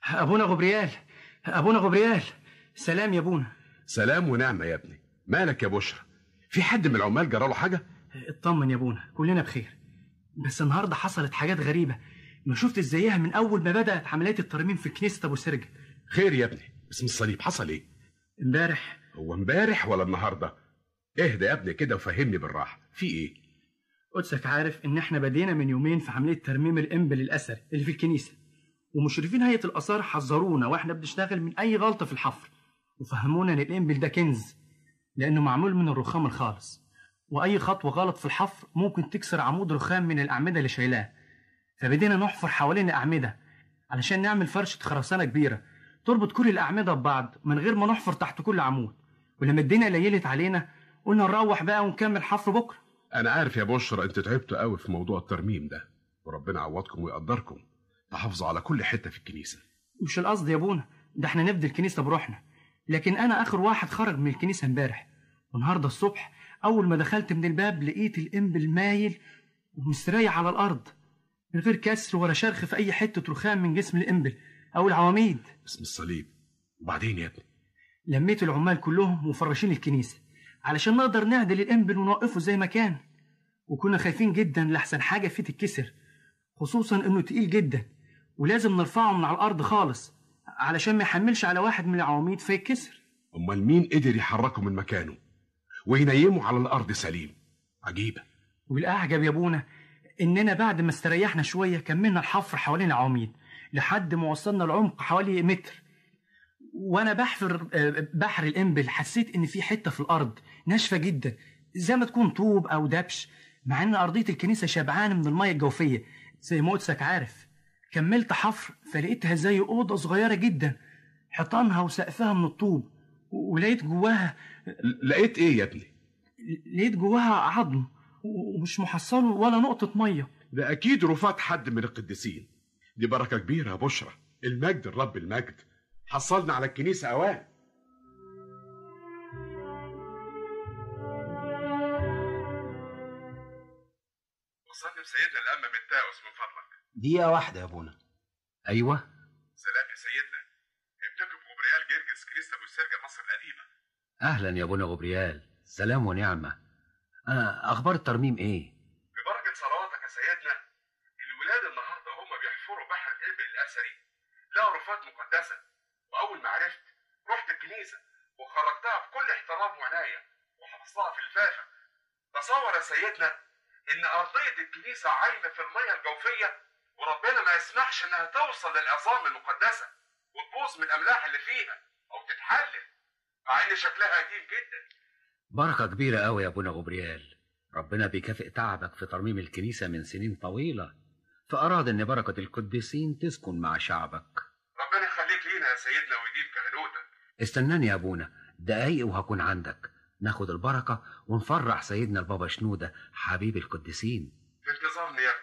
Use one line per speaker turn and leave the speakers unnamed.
ابونا غبريال ابونا غبريال سلام يا ابونا
سلام ونعمه يا ابني مالك يا بشرى في حد من العمال جراله حاجه
اطمن يا ابونا كلنا بخير بس النهارده حصلت حاجات غريبه ما شفت ازايها من اول ما بدات عمليات الترميم في كنيسه ابو سرج
خير يا ابني اسم الصليب حصل ايه
امبارح
هو امبارح ولا النهارده اهدى يا ابني كده وفهمني بالراحه في ايه
قدسك عارف ان احنا بدينا من يومين في عمليه ترميم الانبل الاثري اللي في الكنيسه ومشرفين هيئه الاثار حذرونا واحنا بنشتغل من اي غلطه في الحفر وفهمونا ان الانبل ده كنز لانه معمول من الرخام الخالص واي خطوه غلط في الحفر ممكن تكسر عمود رخام من الاعمده اللي شايلاه فبدينا نحفر حوالين الاعمده علشان نعمل فرشه خرسانه كبيره تربط كل الاعمده ببعض من غير ما نحفر تحت كل عمود ولما الدنيا ليلت علينا قلنا نروح بقى ونكمل حفر بكره
انا عارف يا بشرى انتوا تعبتوا قوي في موضوع الترميم ده وربنا يعوضكم ويقدركم تحافظوا على كل حته في الكنيسه
مش القصد يا ابونا ده احنا نفدي الكنيسه بروحنا لكن انا اخر واحد خرج من الكنيسه امبارح والنهارده الصبح اول ما دخلت من الباب لقيت الانبل مايل ومستريح على الارض من غير كسر ولا شرخ في اي حته رخام من جسم الانبل او العواميد
اسم الصليب وبعدين يا ابني
لميت العمال كلهم وفرشين الكنيسه علشان نقدر نعدل الانبل ونوقفه زي ما كان وكنا خايفين جدا لحسن حاجه فيه تتكسر خصوصا انه تقيل جدا ولازم نرفعه من على الارض خالص علشان ما يحملش على واحد من العواميد فيتكسر
امال مين قدر يحركه من مكانه وينيمه على الارض سليم عجيبه
والاعجب يا ابونا اننا بعد ما استريحنا شويه كملنا الحفر حوالين العواميد لحد ما وصلنا لعمق حوالي متر وانا بحفر آه، بحر الانبل حسيت ان في حته في الارض ناشفه جدا زي ما تكون طوب او دبش مع ان ارضيه الكنيسه شبعانه من الميه الجوفيه زي ما قدسك عارف كملت حفر فلقيتها زي اوضه صغيره جدا حيطانها وسقفها من الطوب و- ولقيت جواها
لقيت ايه يا ابني
لقيت جواها عظم و- ومش محصل ولا نقطه ميه
ده اكيد رفات حد من القديسين دي بركه كبيره يا بشرى المجد الرب المجد حصلنا على الكنيسه اوان وصلني بسيدنا الأمة من تاوس من فضلك
دقيقة واحدة يا أبونا أيوة
سلام يا سيدنا ابنكم غبريال جرجس كنيسة أبو سرجة مصر القديمة
أهلا يا أبونا غبريال سلام ونعمة أنا أخبار الترميم إيه؟
ببركة صلواتك يا سيدنا الولاد النهارده هم بيحفروا بحر الإبل الأثري لقوا رفات مقدسة وأول ما عرفت رحت الكنيسة وخرجتها بكل احترام وعناية وحفظتها في الفافة تصور يا سيدنا إن أرضية الكنيسة عايمة في المية الجوفية وربنا ما يسمحش إنها توصل للعظام المقدسة وتبوظ من الأملاح اللي فيها أو تتحلل مع إن شكلها قديم جدا
بركة كبيرة أوي يا أبونا غبريال ربنا بيكافئ تعبك في ترميم الكنيسة من سنين طويلة فأراد إن بركة القديسين تسكن مع شعبك
ربنا يخليك لينا يا سيدنا ويديم كهنوتك
استناني يا أبونا دقايق وهكون عندك ناخد البركة ونفرح سيدنا البابا شنودة حبيب القديسين
في انتظارني يا